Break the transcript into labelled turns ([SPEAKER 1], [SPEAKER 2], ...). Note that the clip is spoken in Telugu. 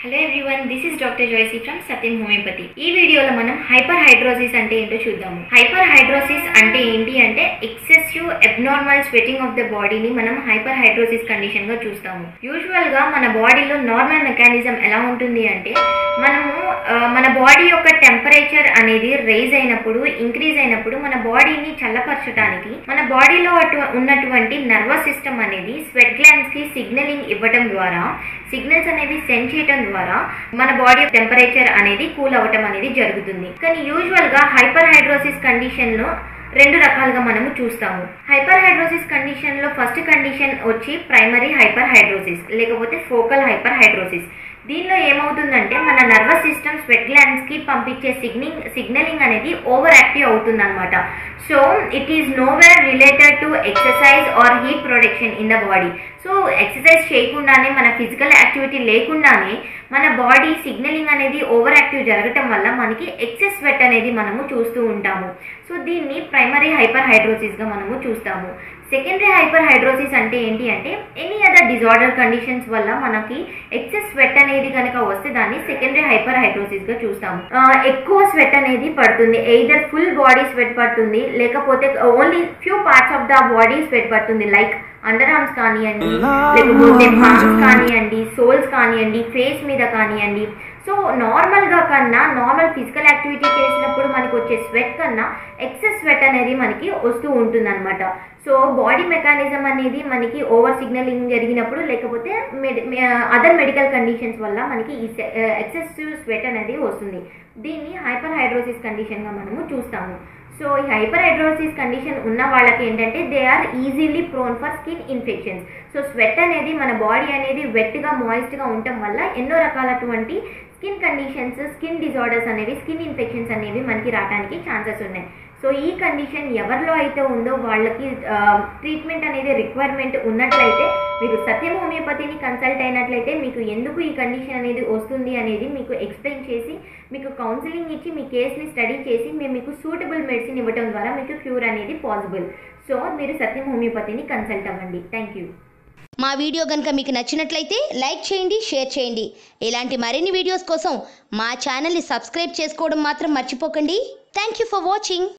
[SPEAKER 1] hello everyone this is doctor Joyasi from Satyam homeopathy ఈ వీడియోలో మనం హైపర్ హైడ్రోసిస్ అంటే ఏంటో చూద్దాము హైపర్ హైడ్రోసిస్ అంటే ఏంటి అంటే excessive abnormal sweating of the బాడీని మనం హైపర్ హైడ్రోసిస్ కండిషన్ గా చూస్తాము యూజువల్ గా మన బాడీలో నార్మల్ మెకానిజం ఎలా ఉంటుంది అంటే మనము ఆ, మన బాడీ యొక్క టెంపరేచర్ అనేది రైజ్ అయినప్పుడు ఇంక్రీజ్ అయినప్పుడు మన బాడీని చల్లపరచడానికి మన బాడీలో అటు- ఉన్నటువంటి నర్వస్ సిస్టమ్ అనేది స్వెట్ గ్లాండ్స్ కి సిగ్నలింగ్ ఇవ్వడం ద్వారా సిగ్నల్స్ అనేవి సెండ్ చేయడం ద్వారా మన బాడీ టెంపరేచర్ అనేది కూల్ అవ్వటం అనేది జరుగుతుంది కానీ యూజువల్ గా హైపర్ హైడ్రోసిస్ కండిషన్ లో రెండు రకాలుగా మనము చూస్తాము హైపర్ హైడ్రోసిస్ కండిషన్ లో ఫస్ట్ కండిషన్ వచ్చి ప్రైమరీ హైపర్ హైడ్రోసిస్ లేకపోతే ఫోకల్ హైపర్ హైడ్రోసిస్ దీనిలో ఏమవుతుందంటే మన నర్వస్ సిస్టమ్ స్వెట్ గ్లాండ్స్ కి పంపించే సిగ్నింగ్ సిగ్నలింగ్ అనేది ఓవర్ యాక్టివ్ అవుతుంది అనమాట so it is nowhere related to exercise or heat production in the body so exercise చేయకుండానే మన ఫిజికల్ యాక్టివిటీ లేకుండానే మన బాడీ సిగ్నలింగ్ అనేది ఓవర్ యాక్టివ్ జరగటం వల్ల మనకి ఎక్సెస్ స్వెట్ అనేది మనము చూస్తూ ఉంటాము సో దీన్ని ప్రైమరీ హైపర్ హైడ్రోసిస్ గా మనము చూస్తాము సెకండరీ హైపర్ హైడ్రోసిస్ అంటే ఏంటి అంటే ఎనీ అదర్ డిజార్డర్ కండిషన్స్ వల్ల మనకి ఎక్సెస్ స్వెట్ అనేది కనుక వస్తే దాన్ని సెకండరీ హైపర్ హైడ్రోసిస్ గా చూస్తాము ఆ, ఎక్కువ స్వెట్ అనేది పడుతుంది ఎయిదర్ ఫుల్ బాడీ స్వెట్ పడుతుంది లేకపోతే only few parts of the body sweat పడుతుంది లైక్ అండర్ ఆర్మ్స్ కానివ్వండి లేకపోతే పార్మ్స్ కానివ్వండి సోల్స్ కానివ్వండి ఫేస్ మీద కానివ్వండి సో నార్మల్గా కన్నా నార్మల్ ఫిజికల్ యాక్టివిటీ చేసినప్పుడు మనకి వచ్చే స్వెట్ కన్నా ఎక్సెస్ స్వెట్ అనేది మనకి వస్తూ ఉంటుంది అనమాట సో బాడీ మెకానిజం అనేది మనకి ఓవర్ సిగ్నలింగ్ జరిగినప్పుడు లేకపోతే అదర్ మెడికల్ కండిషన్స్ వల్ల మనకి ఈ ఎక్సెసివ్ స్వెట్ అనేది వస్తుంది దీన్ని హైపర్ హైడ్రోసిస్ కండిషన్గా మనము చూస్తాము సో ఈ హైపర్ హైడ్రోసిస్ కండిషన్ ఉన్న వాళ్ళకి ఏంటంటే they are easily prone for skin infections so sweat అనేది మన బాడీ అనేది వెట్గా మాయిస్ట్గా ఉండటం వల్ల ఎన్నో రకాలటువంటి స్కిన్ కండిషన్స్ స్కిన్ డిజార్డర్స్ అనేవి స్కిన్ ఇన్ఫెక్షన్స్ అనేవి మనకి రావడానికి ఛాన్సెస్ ఉన్నాయి సో ఈ కండిషన్ ఎవరిలో అయితే ఉందో వాళ్ళకి ట్రీట్మెంట్ అనేది రిక్వైర్మెంట్ ఉన్నట్లయితే మీరు సత్యం హోమియోపతిని కన్సల్ట్ అయినట్లయితే మీకు ఎందుకు ఈ కండిషన్ అనేది వస్తుంది అనేది మీకు ఎక్స్ప్లెయిన్ చేసి మీకు కౌన్సిలింగ్ ఇచ్చి మీ కేస్ని స్టడీ చేసి మేము మీకు సూటబుల్ మెడిసిన్ ఇవ్వడం ద్వారా మీకు క్యూర్ అనేది పాసిబుల్ సో మీరు సత్యం హోమియోపతిని కన్సల్ట్ అవ్వండి థ్యాంక్ యూ
[SPEAKER 2] మా వీడియో కనుక మీకు నచ్చినట్లయితే లైక్ చేయండి షేర్ చేయండి ఇలాంటి మరిన్ని వీడియోస్ కోసం మా ఛానల్ని సబ్స్క్రైబ్ చేసుకోవడం మాత్రం మర్చిపోకండి థ్యాంక్ యూ ఫర్ వాచింగ్